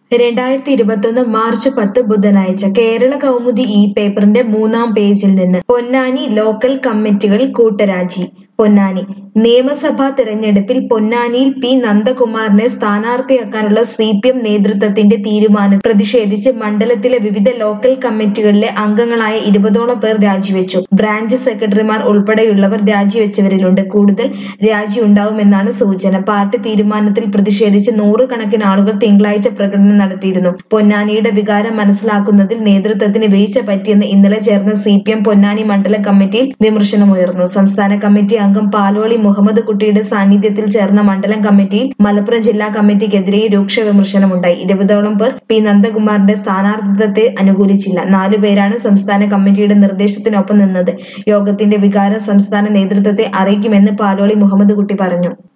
രണ്ടായിരത്തി ഇരുപത്തൊന്ന് മാർച്ച് പത്ത് ബുധനാഴ്ച കേരള കൗമുദി ഈ പേപ്പറിന്റെ മൂന്നാം പേജിൽ നിന്ന് പൊന്നാനി ലോക്കൽ കമ്മിറ്റികൾ കൂട്ടരാജി പൊന്നാനി നിയമസഭാ തെരഞ്ഞെടുപ്പിൽ പൊന്നാനിയിൽ പി നന്ദകുമാറിനെ സ്ഥാനാർത്ഥിയാക്കാനുള്ള സി പി എം നേതൃത്വത്തിന്റെ തീരുമാനം പ്രതിഷേധിച്ച് മണ്ഡലത്തിലെ വിവിധ ലോക്കൽ കമ്മിറ്റികളിലെ അംഗങ്ങളായ ഇരുപതോളം പേർ രാജിവെച്ചു ബ്രാഞ്ച് സെക്രട്ടറിമാർ ഉൾപ്പെടെയുള്ളവർ രാജിവെച്ചവരിലുണ്ട് കൂടുതൽ രാജി ഉണ്ടാവുമെന്നാണ് സൂചന പാർട്ടി തീരുമാനത്തിൽ പ്രതിഷേധിച്ച് നൂറുകണക്കിന് ആളുകൾ തിങ്കളാഴ്ച പ്രകടനം നടത്തിയിരുന്നു പൊന്നാനിയുടെ വികാരം മനസ്സിലാക്കുന്നതിൽ നേതൃത്വത്തിന് വീഴ്ച പറ്റിയെന്ന് ഇന്നലെ ചേർന്ന സി പി എം പൊന്നാനി മണ്ഡലം കമ്മിറ്റിയിൽ വിമർശനമുയർന്നു സംസ്ഥാന കമ്മിറ്റി അംഗം പാലോളി മുഹമ്മദ് കുട്ടിയുടെ സാന്നിധ്യത്തിൽ ചേർന്ന മണ്ഡലം കമ്മിറ്റിയിൽ മലപ്പുറം ജില്ലാ കമ്മിറ്റിക്കെതിരെ രൂക്ഷ വിമർശനമുണ്ടായി ഇരുപതോളം പേർ പി നന്ദകുമാറിന്റെ സ്ഥാനാർത്ഥിത്വത്തെ അനുകൂലിച്ചില്ല നാലുപേരാണ് സംസ്ഥാന കമ്മിറ്റിയുടെ നിർദ്ദേശത്തിനൊപ്പം നിന്നത് യോഗത്തിന്റെ വികാരം സംസ്ഥാന നേതൃത്വത്തെ അറിയിക്കുമെന്ന് പാലോളി മുഹമ്മദ് കുട്ടി പറഞ്ഞു